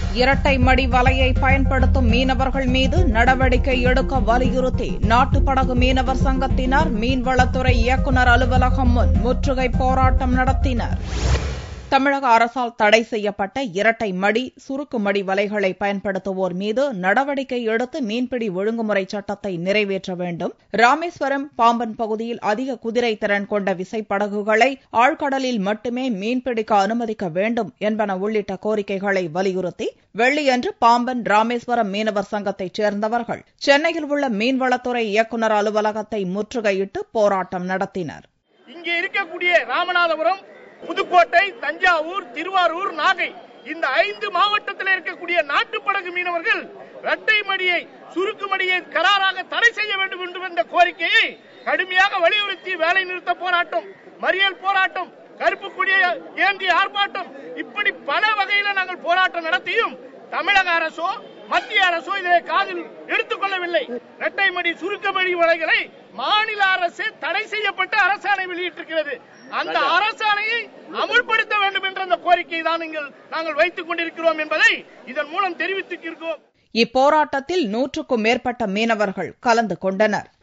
இரட்டை மடி வலையை பயன்படுத்தும் மீனவர்கள் மீது நடவடிக்கை எடுக்க வலியுறுத்தி நாட்டுப்படகு மீனவர் சங்கத்தினர் மீன்வளத்துறை இயக்குநர் அலுவலகம் முன் முற்றுகை போராட்டம் நடத்தினர் தமிழக அரசால் தடை செய்யப்பட்ட இரட்டை மடி சுருக்கு மடி வலைகளை பயன்படுத்துவோர் மீது நடவடிக்கை எடுத்து மீன்பிடி ஒழுங்குமுறை சட்டத்தை நிறைவேற்ற வேண்டும் ராமேஸ்வரம் பாம்பன் பகுதியில் அதிக குதிரை திறன் கொண்ட விசைப்படகுகளை ஆழ்கடலில் மட்டுமே மீன்பிடிக்க அனுமதிக்க வேண்டும் என்பன உள்ளிட்ட கோரிக்கைகளை வலியுறுத்தி வெள்ளியன்று பாம்பன் ராமேஸ்வரம் மீனவர் சங்கத்தைச் சேர்ந்தவர்கள் சென்னையில் உள்ள மீன்வளத்துறை இயக்குநர் அலுவலகத்தை முற்றுகையிட்டு போராட்டம் நடத்தினர் இங்கே இருக்கக்கூடிய ராமநாதபுரம் புதுக்கோட்டை தஞ்சாவூர் திருவாரூர் நாகை இந்த ஐந்து மாவட்டத்தில் இருக்கக்கூடிய நாட்டுப்படகு மீனவர்கள் இரட்டை மடியை சுருக்கு மடியை கராராக தடை செய்ய வேண்டும் என்று என்ற கோரிக்கையை கடுமையாக வலியுறுத்தி வேலை நிறுத்த போராட்டம் மறியல் போராட்டம் கருப்பு கொடியை ஏந்தி ஆர்ப்பாட்டம் இப்படி பல வகையில நாங்கள் போராட்டம் நடத்தியும் தமிழக அரசோ மத்திய அரசோ இதை காதில் எடுத்துக்கொள்ளவில்லை இரட்டை மடி சுருக்க மடி வலைகளை மாநில அரசு தடை செய்யப்பட்டு அரசாணை வெளியிட்டிருக்கிறது அந்த அரசாணையை அமுல்படுத்த வேண்டும் என்ற அந்த கோரிக்கை தான் நாங்கள் வைத்துக் கொண்டிருக்கிறோம் என்பதை இதன் மூலம் தெரிவித்திருக்கிறோம் இப்போராட்டத்தில் நூற்றுக்கும் மேற்பட்ட மீனவர்கள் கலந்து கொண்டனர்